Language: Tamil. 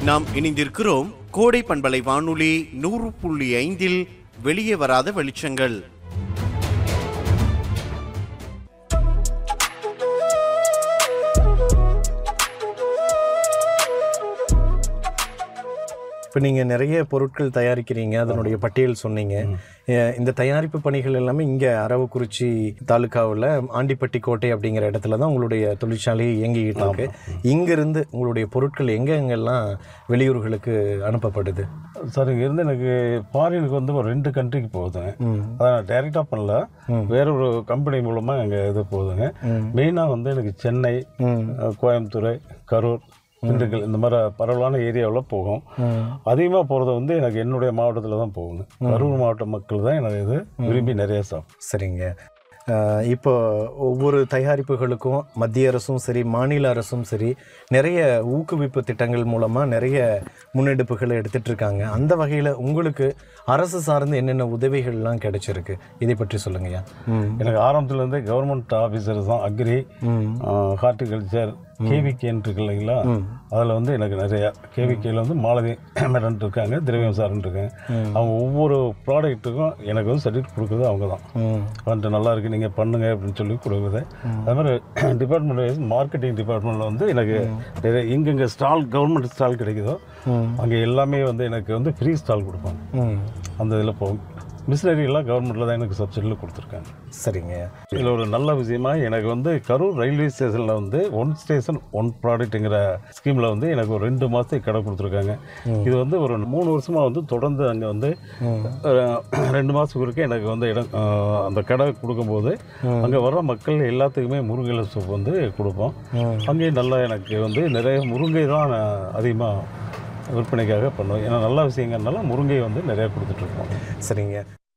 நாம் இணைந்திருக்கிறோம் கோடை பண்பலை வானொலி நூறு புள்ளி ஐந்தில் வெளியே வராத வெளிச்சங்கள் இப்போ நீங்கள் நிறைய பொருட்கள் தயாரிக்கிறீங்க அதனுடைய பட்டியல் சொன்னீங்க அஹ் இந்த தயாரிப்பு பணிகள் எல்லாமே இங்கே அரவக்குறிச்சி தாலுக்காவில் ஆண்டிப்பட்டி கோட்டை அப்படிங்கிற இடத்துல தான் உங்களுடைய தொழிற்சாலை இயங்கிக்கிட்டு இருக்கு இங்கிருந்து உங்களுடைய பொருட்கள் எங்கே எங்கெல்லாம் வெளியூர்களுக்கு அனுப்பப்படுது சார் இங்கேருந்து எனக்கு ஃபாரினுக்கு வந்து ஒரு ரெண்டு கண்ட்ரிக்கு போகுதுங்க அதை நான் டைரெக்டாக பண்ணல வேற ஒரு கம்பெனி மூலமாக எங்கள் இது போகுதுங்க மெயினாக வந்து எனக்கு சென்னை அஹ், கோயம்புத்தூர் கரூர் திண்டுக்கல் இந்த மாதிரி பரவலான ஏரியாவில் போகும் அதிகமாக போகிறது வந்து எனக்கு என்னுடைய மாவட்டத்தில் தான் போகுங்க கரூர் மாவட்ட மக்கள் தான் எனக்கு இது விரும்பி நிறைய சாப்பிடும் சரிங்க அஹ் இப்போ ஒவ்வொரு தயாரிப்புகளுக்கும் மத்திய அரசும் சரி மாநில அரசும் சரி நிறைய ஊக்குவிப்பு திட்டங்கள் மூலமாக நிறைய முன்னெடுப்புகளை எடுத்துட்டு இருக்காங்க அந்த வகையில் உங்களுக்கு அரசு சார்ந்து என்னென்ன உதவிகள்லாம் கிடைச்சிருக்கு இதை பற்றி சொல்லுங்கய்யா ம் எனக்கு ஆரம்பத்துலேருந்தே கவர்மெண்ட் ஆஃபீஸர் தான் அக்ரி ஹார்டிகல்ச்சர் கேவிகேன்னு இருக்கு இல்லைங்களா அதில் வந்து எனக்கு நிறைய கேவிகேல வந்து மாலதி மேடம் இருக்காங்க திரவியம் சார்னு இருக்காங்க அவங்க ஒவ்வொரு ப்ராடக்ட்டுக்கும் எனக்கு வந்து சர்டிஃபிகேட் கொடுக்குறது அவங்க தான் ம் வந்துட்டு நல்லா இருக்கு நீங்கள் பண்ணுங்க அப்படின்னு சொல்லி கொடுக்குறது அது மாதிரி டிபார்ட்மெண்ட் வைஸ் மார்க்கெட்டிங் டிபார்ட்மெண்ட்டில் வந்து எனக்கு நிறைய எங்கெங்கே ஸ்டால் கவர்மெண்ட் ஸ்டால் கிடைக்குதோ அங்கே எல்லாமே வந்து எனக்கு வந்து ஃப்ரீ ஸ்டால் கொடுப்பாங்க ம் அந்த இதில் போகும் மிஷினரி எல்லாம் கவர்மெண்ட்டில் தான் எனக்கு சப்சிடியில் கொடுத்துருக்காங்க சரிங்க இதில் ஒரு நல்ல விஷயமா எனக்கு வந்து கரூர் ரயில்வே ஸ்டேஷனில் வந்து ஒன் ஸ்டேஷன் ஒன் ப்ராடக்ட்டுங்கிற ஸ்கீமில் வந்து எனக்கு ஒரு ரெண்டு மாதத்துக்கு கடை கொடுத்துருக்காங்க இது வந்து ஒரு மூணு வருஷமாக வந்து தொடர்ந்து அங்கே வந்து அஹ், ரெண்டு மாதத்துக்கு ஒருக்க எனக்கு வந்து இடம் அஹ், அந்த கடை கொடுக்கும்போது அங்கே வர்ற மக்கள் எல்லாத்துக்குமே முருங்கை சூப் வந்து கொடுப்போம் அங்கேயும் நல்லா எனக்கு வந்து நிறைய முருங்கை தான் அதிகமாக விற்பனைக்காக பண்ணுவோம் ஏன்னா நல்ல விஷயங்கிறனால முருங்கை வந்து நிறையா கொடுத்துட்ருக்கோம் சரிங்க